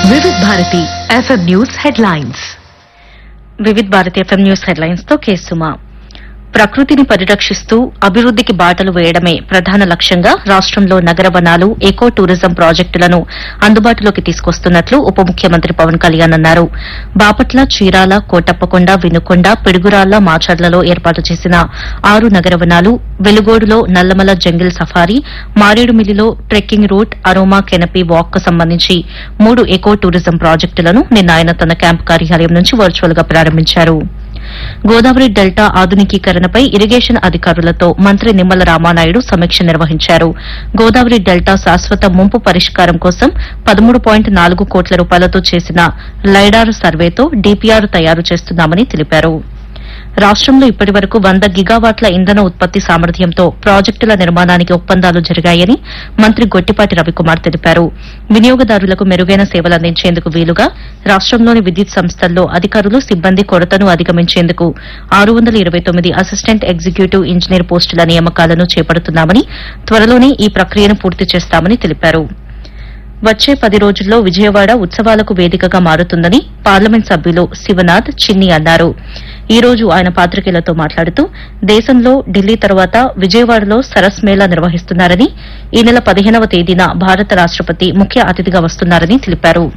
వివిధ Bharati FM news headlines Vividh Bharati FM news headlines తో కేసుమా ప్రకృతిని పరిరక్షిస్తూ అభివృద్దికి బాటలు వేయడమే ప్రధాన లక్ష్యంగా రాష్టంలో నగర వనాలు ఎకో టూరిజం ప్రాజెక్టులను అందుబాటులోకి తీసుకొస్తున్నట్లు ఉప ముఖ్యమంత్రి పవన్ కళ్యాణ్ అన్నారు బాపట్ల చీరాల కోటప్పకొండ వినుకొండ పిడుగురాళ్ల మాచర్లలో ఏర్పాటు చేసిన ఆరు నగర వనాలు వెలుగోడులో నల్లమల జంగిల్ సఫారీ మారేడుమిల్లిలో trekking route aroma canopy walk కు సంబంధించి మూడు ఎకో టూరిజం ప్రాజెక్టులను నిన్న ఆయన తన క్యాంపు కార్యాలయం నుంచి వర్చువల్ గా ప్రారంభించారు గోదావరి డెల్టా ఆధునికీకరణపై ఇరిగేషన్ అధికారులతో మంత్రి నిమ్మల రామానాయుడు సమీక్ష నిర్వహించారు గోదావరి డెల్టా శాశ్వత ముంపు పరిష్కారం కోసం పదమూడు పాయింట్ నాలుగు కోట్ల రూపాయలతో చేసిన లైడార్ సర్వేతో డీపీఆర్ తయారు చేస్తున్నామని తెలిపారు రాష్టంలో ఇప్పటి వరకు వంద గిగావాట్ల ఇంధన ఉత్పత్తి సామర్థ్యంతో ప్రాజెక్టుల నిర్మాణానికి ఒప్పందాలు జరిగాయని మంత్రి గొట్టిపాటి రవికుమార్ తెలిపారు వినియోగదారులకు మెరుగైన సేవలు అందించేందుకు వీలుగా రాష్టంలోని విద్యుత్ సంస్థల్లో అధికారులు సిబ్బంది కొరతను అధిగమించేందుకు ఆరు వందల ఇరవై తొమ్మిది అసిస్టెంట్ ఎగ్జిక్యూటివ్ ఇంజనీర్ పోస్టుల నియామకాలను చేపడుతున్నామని త్వరలోనే ఈ ప్రక్రియను పూర్తి చేస్తామని తెలిపారు వచ్చే పది రోజుల్లో విజయవాడ ఉత్సవాలకు వేదికగా మారుతుందని పార్లమెంట్ సభ్యులు శివనాథ్ చిన్ని అన్నారు ఈ రోజు ఆయన పాత్రికేయులతో మాట్లాడుతూ దేశంలో ఢిల్లీ తర్వాత విజయవాడలో సరస్ మేళా నిర్వహిస్తున్నారని ఈ నెల పదిహేనవ తేదీన భారత రాష్టపతి ముఖ్య అతిథిగా వస్తున్నారని తెలిపారు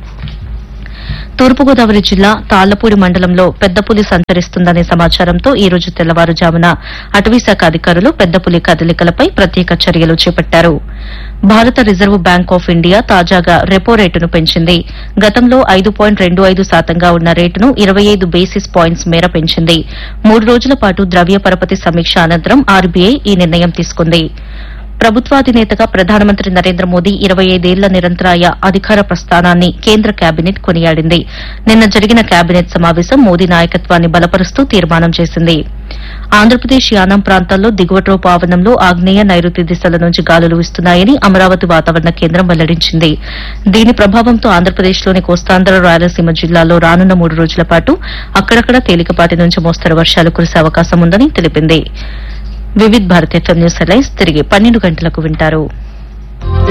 తూర్పుగోదావరి జిల్లా తాళ్లపూడి మండలంలో పెద్దపులి సంచరిస్తుందనే సమాచారంతో ఈ రోజు తెల్లవారుజామున అటవీశాఖ అధికారులు పెద్దపులి కదలికలపై ప్రత్యేక చర్యలు చేపట్టారు భారత రిజర్వ్ బ్యాంక్ ఆఫ్ ఇండియా తాజాగా రెపో రేటును పెంచింది గతంలో ఐదు పాయింట్ రెండు ఐదు శాతంగా ఉన్న రేటును ఇరవై ఐదు బేసిస్ పాయింట్స్ మేర పెంచింది మూడు రోజుల పాటు ద్రవ్య పరపతి సమీక్ష అనంతరం ఆర్బీఐ ఈ నిర్ణయం తీసుకుంది ప్రభుత్వాధినేతగా ప్రధానమంత్రి నరేంద్ర మోదీ ఇరవై ఐదేళ్ల నిరంతరాయ అధికార ప్రస్థానాన్ని కేంద్ర కేబినెట్ కొనియాడింది నిన్న జరిగిన కేబినెట్ సమావేశం మోదీ నాయకత్వాన్ని బలపరుస్తూ తీర్మానం చేసింది ఆంధ్రప్రదేశ్ యానాం ప్రాంతాల్లో దిగువ పావనంలో ఆగ్నేయ నైరుతి దిశల నుంచి గాలులు వీస్తున్నాయని అమరావతి వాతావరణ కేంద్రం వెల్లడించింది దీని ప్రభావంతో ఆంధ్రప్రదేశ్లోని కోస్తాంధ్ర రాయలసీమ జిల్లాల్లో రానున్న మూడు రోజుల పాటు అక్కడక్కడ తేలికపాటి నుంచి మోస్తరు వర్షాలు కురిసే అవకాశం ఉందని తెలిపింది Vividh Bharat FM news headlines తిరిగి పన్నెండు గంటలకు వింటారు